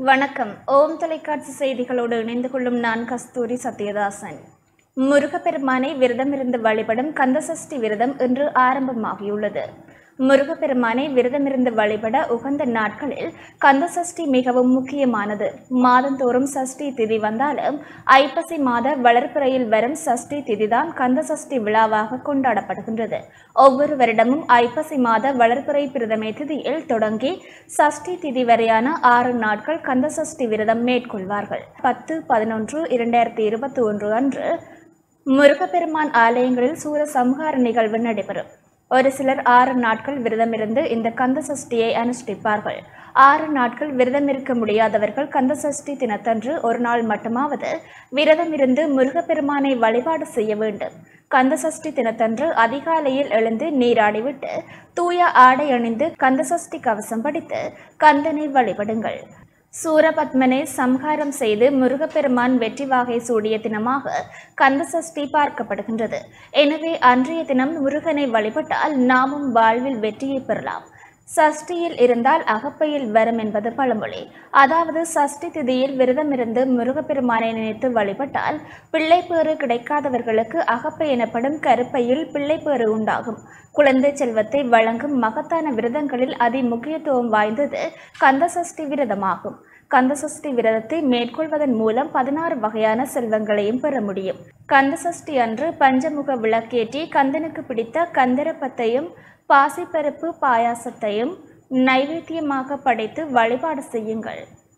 வணக்கம் ஓம் தொலைக்காட்சி செய்திகளோடு இணைந்து கொள்ளும் நான் கஸ்தூரி சத்யதாசன் முருகப்பெருமானை விரதமிருந்து வழிபடும் கந்தசஷ்டி விரதம் இன்று ஆரம்பமாகியுள்ளது முருகப்பெருமானை விரதமிருந்து வழிபட உகந்த நாட்களில் கந்தசஷ்டி மிகவும் முக்கியமானது மாதந்தோறும் சஷ்டி திதி வந்தாலும் ஐப்பசி மாத வளர்ப்பிறையில் வரும் சஷ்டி திதிதான் கந்தசஷ்டி விழாவாக கொண்டாடப்படுகின்றது ஒவ்வொரு வருடமும் ஐப்பசி மாத வளர்ப்பிறை பிரதமை திதியில் தொடங்கி சஷ்டி திதி வரையான ஆறு நாட்கள் கந்தசஷ்டி விரதம் மேற்கொள்வார்கள் பத்து பதினொன்று இரண்டாயிரத்தி இருபத்தி ஒன்று அன்று முருகப்பெருமான் ஆலயங்களில் சூர சம்ஹார நிகழ்வு நடைபெறும் ஒரு சிலர் ஆறு நாட்கள் விரதமிருந்து இந்த கந்த சஷ்டியை அனுஷ்டிப்பார்கள் ஆறு நாட்கள் விரதம் இருக்க முடியாதவர்கள் கந்த சஷ்டி தினத்தன்று ஒரு நாள் மட்டுமாவது விரதமிருந்து முருகப்பெருமானை வழிபாடு செய்ய வேண்டும் கந்த சஷ்டி தினத்தன்று அதிகாலையில் எழுந்து நீராடிவிட்டு தூய ஆடை அணிந்து கந்த சஷ்டி கவசம் படித்து கந்தனை வழிபடுங்கள் சூரபத்மனை சம்ஹாரம் செய்து முருகப்பெருமான் வெற்றி வாகை சூடிய தினமாக கந்தசஷ்டி பார்க்கப்படுகின்றது எனவே அன்றைய தினம் முருகனை வழிபட்டால் நாமும் வாழ்வில் வெற்றியை பெறலாம் சஷ்டியில் இருந்தால் அகப்பையில் வரும் என்பது பழமொழி அதாவது சஷ்டி திதியில் விரதமிருந்து முருகப்பெருமானை நினைத்து வழிபட்டால் பிள்ளைப்பேறு கிடைக்காதவர்களுக்கு அகப்பை எனப்படும் கருப்பையில் பிள்ளைப்பேறு உண்டாகும் குழந்தை செல்வத்தை வழங்கும் மகத்தான விரதங்களில் அதி முக்கியத்துவம் வாய்ந்தது கந்தசஷ்டி விரதமாகும் கந்தசஷ்டி விரதத்தை மேற்கொள்வதன் மூலம் பதினாறு வகையான செல்வங்களையும் பெற முடியும் கந்தசஷ்டி அன்று பஞ்சமுக விளக்கேற்றி கந்தனுக்கு பிடித்த கந்தரப்பத்தையும் பாசிப்பருப்பு பாயாசத்தையும் நைவேத்தியமாக படைத்து வழிபாடு செய்யுங்கள்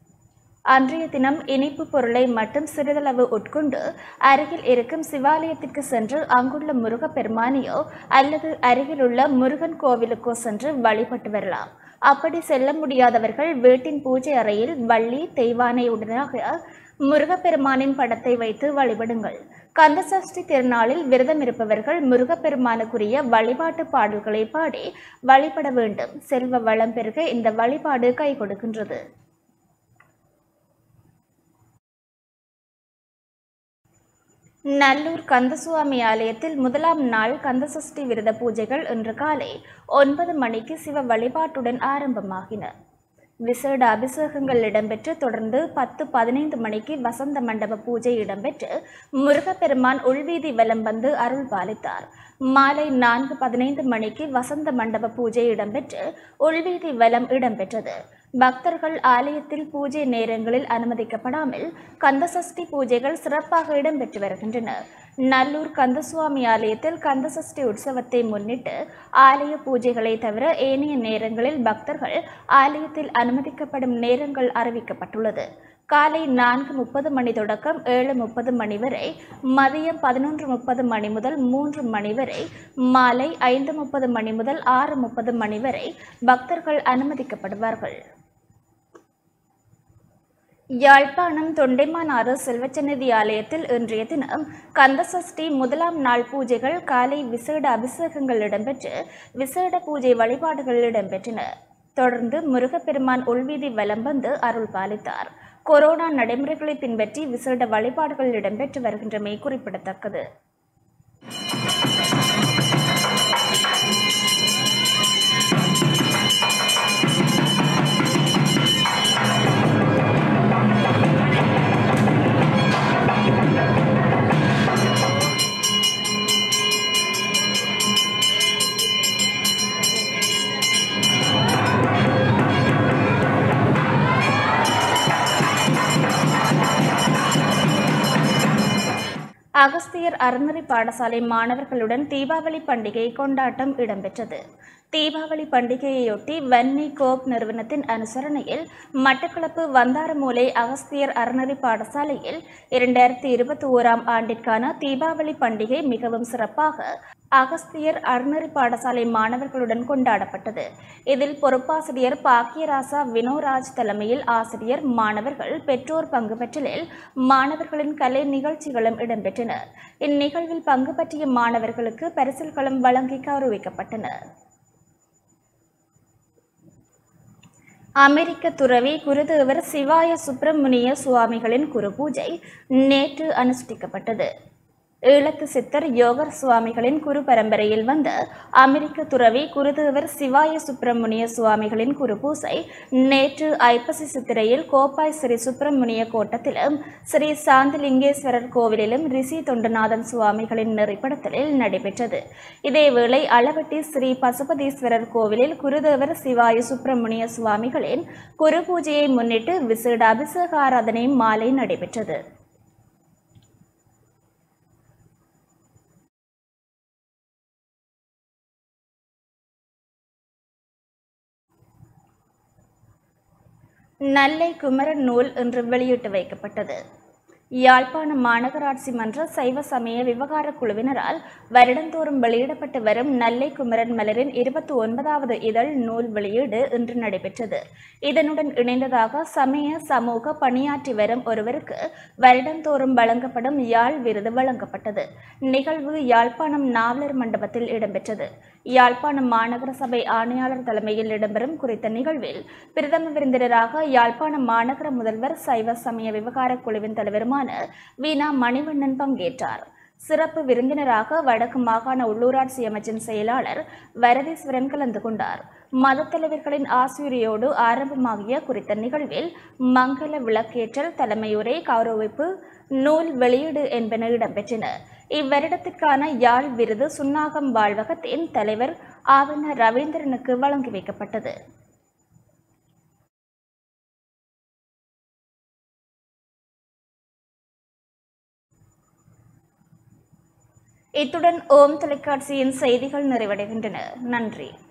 அன்றைய தினம் இனிப்பு பொருளை மட்டும் சிறிதளவு உட்கொண்டு அருகில் இருக்கும் சிவாலயத்திற்கு சென்று அங்குள்ள முருகப்பெருமானையோ அல்லது அருகிலுள்ள முருகன் கோவிலுக்கோ சென்று வழிபட்டு வரலாம் அப்படி செல்ல முடியாதவர்கள் வீட்டின் பூஜை அறையில் வள்ளி தெய்வானையுடனாக முருகப்பெருமானின் படத்தை வைத்து வழிபடுங்கள் கந்தசஷ்டி திருநாளில் விரதம் இருப்பவர்கள் முருகப்பெருமானுக்குரிய வழிபாட்டு பாடல்களை பாடி வழிபட வேண்டும் செல்வ வளம் பெருக இந்த வழிபாடு கை கொடுக்கின்றது நல்லூர் கந்தசுவாமி ஆலயத்தில் முதலாம் நாள் கந்தசஷ்டி விரத பூஜைகள் இன்று காலை ஒன்பது மணிக்கு சிவ வழிபாட்டுடன் ஆரம்பமாகின விசேட அபிஷேகங்கள் இடம்பெற்று தொடர்ந்து பத்து பதினைந்து மணிக்கு வசந்த மண்டப பூஜை இடம்பெற்று முருகப்பெருமான் உள்வீதி வலம் வந்து அருள் பாலித்தார் மாலை நான்கு பதினைந்து மணிக்கு வசந்த மண்டப பூஜை இடம்பெற்று உள்வீதி வலம் இடம்பெற்றது பக்தர்கள் ஆலயத்தில் பூஜை நேரங்களில் அனுமதிக்கப்படாமல் கந்தசஷ்டி பூஜைகள் சிறப்பாக இடம்பெற்று வருகின்றன நல்லூர் கந்தசுவாமி ஆலயத்தில் கந்தசஷ்டி உற்சவத்தை முன்னிட்டு ஆலய பூஜைகளை தவிர ஏனைய நேரங்களில் பக்தர்கள் ஆலயத்தில் அனுமதிக்கப்படும் நேரங்கள் அறிவிக்கப்பட்டுள்ளது காலை நான்கு முப்பது மணி தொடக்கம் ஏழு முப்பது மணி வரை மதியம் பதினொன்று முப்பது மணி முதல் மூன்று மணி வரை மாலை ஐந்து முப்பது மணி முதல் ஆறு முப்பது மணி வரை பக்தர்கள் அனுமதிக்கப்படுவார்கள் யாழ்ப்பாணம் தொண்டைமானாறு செல்வச்சன்னதி ஆலயத்தில் இன்றைய தினம் கந்தசஷ்டி முதலாம் நாள் பூஜைகள் காலை விசேட அபிஷேகங்கள் இடம்பெற்று விசேட பூஜை வழிபாடுகள் இடம்பெற்றன தொடர்ந்து முருகப்பெருமான் உள்வீதி வலம் வந்து அருள் பாலித்தார் கொரோனா நடைமுறைகளை பின்பற்றி விசேட வழிபாடுகள் இடம்பெற்று வருகின்றமை குறிப்பிடத்தக்கது அகஸ்தியர் அறநெறி பாடசாலை மாணவர்களுடன் தீபாவளி பண்டிகை கொண்டாட்டம் இடம்பெற்றது தீபாவளி பண்டிகையையொட்டி வன்னி கோப் நிறுவனத்தின் அனுசரணையில் மட்டக்களப்பு வந்தாரமூலை அகஸ்தியர் அறநெறி பாடசாலையில் இரண்டாயிரத்தி இருபத்தி ஓராம் ஆண்டிற்கான தீபாவளி பண்டிகை மிகவும் சிறப்பாக அகஸ்தியர் அறநெறி பாடசாலை மாணவர்களுடன் கொண்டாடப்பட்டது இதில் பொறுப்பாசிரியர் பாக்கியராசா வினோராஜ் தலைமையில் ஆசிரியர் மாணவர்கள் பெற்றோர் பங்கு பெற்றலில் மாணவர்களின் கலை நிகழ்ச்சிகளும் இடம்பெற்றன இந்நிகழ்வில் பங்கு பற்றிய மாணவர்களுக்கு பரிசில்களும் வழங்கி கௌரவிக்கப்பட்டன அமெரிக்க துறவி குருதேவர் சிவாய சுப்பிரமணிய சுவாமிகளின் குரு பூஜை நேற்று அனுஷ்டிக்கப்பட்டது ஈழத்து சித்தர் யோகர் சுவாமிகளின் குரு பரம்பரையில் வந்த அமெரிக்க துறவி குருதேவர் சிவாய சுப்பிரமணிய சுவாமிகளின் குரு பூசை நேற்று ஐப்பசி சித்திரையில் கோப்பாய் ஸ்ரீ சுப்பிரமணிய கோட்டத்திலும் ஸ்ரீ சாந்தலிங்கேஸ்வரர் கோவிலிலும் ரிஷி தொண்டநாதன் சுவாமிகளின் நெறிப்படத்திலில் நடைபெற்றது இதேவேளை அளவட்டி ஸ்ரீ பசுபதீஸ்வரர் கோவிலில் குருதேவர் சிவாய சுப்பிரமணிய சுவாமிகளின் குரு பூஜையை முன்னிட்டு விசேட அபிஷேக ஆராதனை மாலை நடைபெற்றது நல்லை குமரன் நூல் இன்று வெளியிட்டு வைக்கப்பட்டது யாழ்ப்பாணம் மாநகராட்சி மன்ற சைவ சமய விவகார குழுவினரால் வருடந்தோறும் வெளியிடப்பட்டு வரும் நல்லை குமரன் மலரின் இருபத்தி ஒன்பதாவது இதழ் நூல் வெளியீடு இன்று நடைபெற்றது இதனுடன் இணைந்ததாக சமய சமூக பணியாற்றி வரும் ஒருவருக்கு வருடந்தோறும் வழங்கப்படும் யாழ் விருது வழங்கப்பட்டது நிகழ்வு யாழ்ப்பாணம் நாவலர் மண்டபத்தில் இடம்பெற்றது யாழ்ப்பாணம் மாநகர சபை ஆணையாளர் தலைமையில் இடம்பெறும் குறித்த நிகழ்வில் பிரதம விருந்தினராக யாழ்ப்பாணம் மாநகர முதல்வர் சைவ சமய விவகார குழுவின் தலைவருமான வீணா மணிவண்ணன் பங்கேற்றார் சிறப்பு விருந்தினராக வடக்கு மாகாண உள்ளூராட்சி அமைச்சின் செயலாளர் வரதீஸ்வரன் கலந்து கொண்டார் மதத் தலைவர்களின் ஆசிரியரோடு ஆரம்பமாகிய குறித்த நிகழ்வில் மங்கள விளக்கேற்றல் தலைமையுரை கௌரவிப்பு நூல் வெளியீடு என்பன இடம்பெற்றன இவ்வருடத்திற்கான யாழ் விருது சுன்னாகம் வாழ்வகத்தின் தலைவர் ஆவண ரவீந்திரனுக்கு வழங்கி வைக்கப்பட்டது இத்துடன் ஓம் தொலைக்காட்சியின் செய்திகள் நிறைவடைகின்றன நன்றி